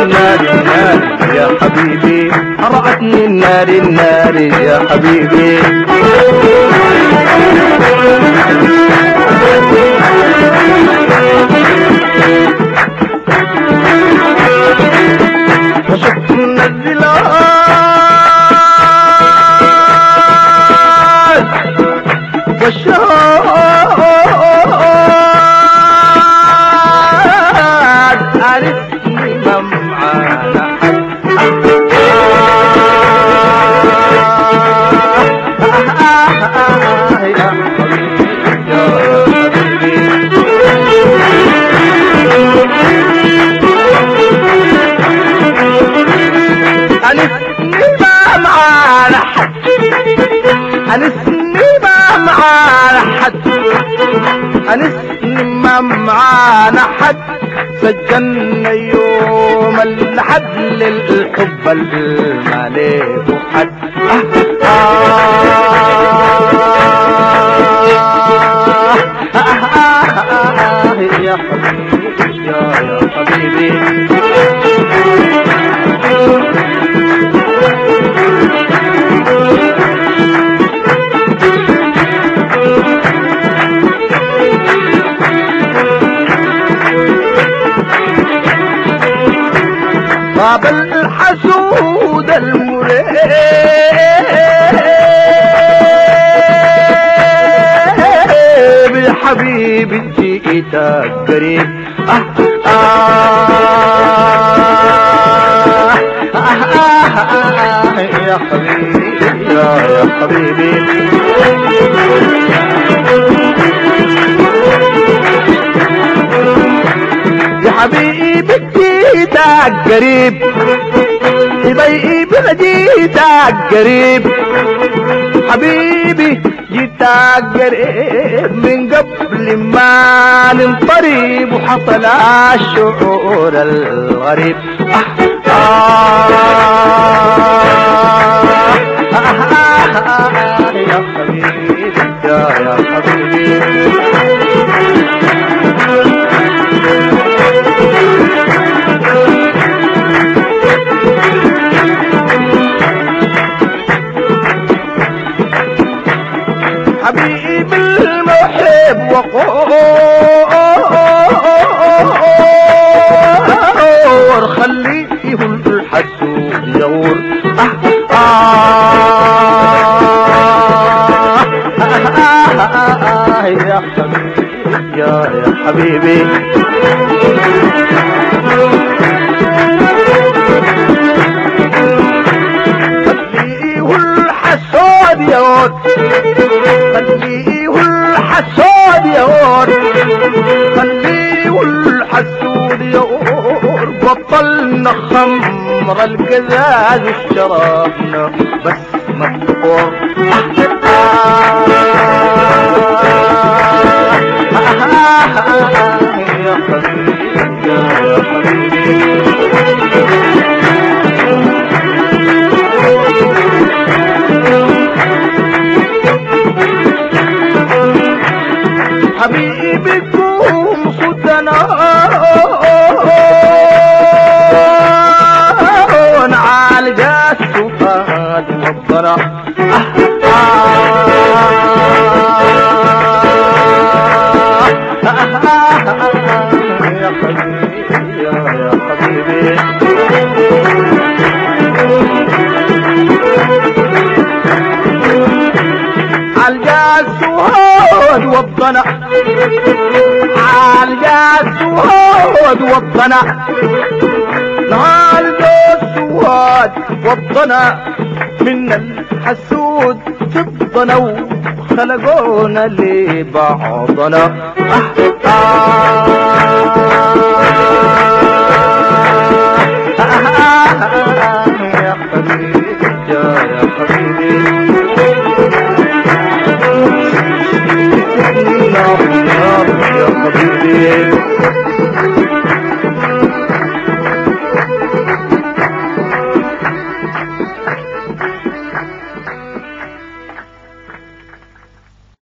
النار النار يا حبيبي رأتني النار النار يا حبيبي وشفت النزلات والشهاد عرفني ما معانا يا حبيبي يا حبيبي هنسني ما معانا حد هنسني ما معانا حد هنسني ما معانا حد سجلنا يوم الحد للحب ما ليه حد آه آه آه آه يا حبيبي يا يا حبيبي طاب الحسود المريب يا حبيبي جئتك قريب آه آه آه آه آه يا حبيبي يا يا حبيبي يا حبيبي جيتك قريب حبيبي جيتك قريب حبيبي جيتك قريب من قبل ما ننطرب وحصل الشعور الغريب آه آه آه آه آه يا حبيبي يا يا حبيبي حبيب المحب وقور خليه الحسود يغور آه آه آه آه آه يا حبيبي يا يا حبيبي خليه الحسود يغور خليه الحسود يغور خليه الحسود يغور بطلنا خمر القذاذ وشربنا بس مفقور يا حبيبي يا حبيبي حبيبكم صدنا على السفاد والضرع يا حبيبي يا يا حبيبي عالجاسود والضنا عالجاسود والضنا عالجاسود والضنا من الحسود تبضنا وخلقونا لبعضنا آه آه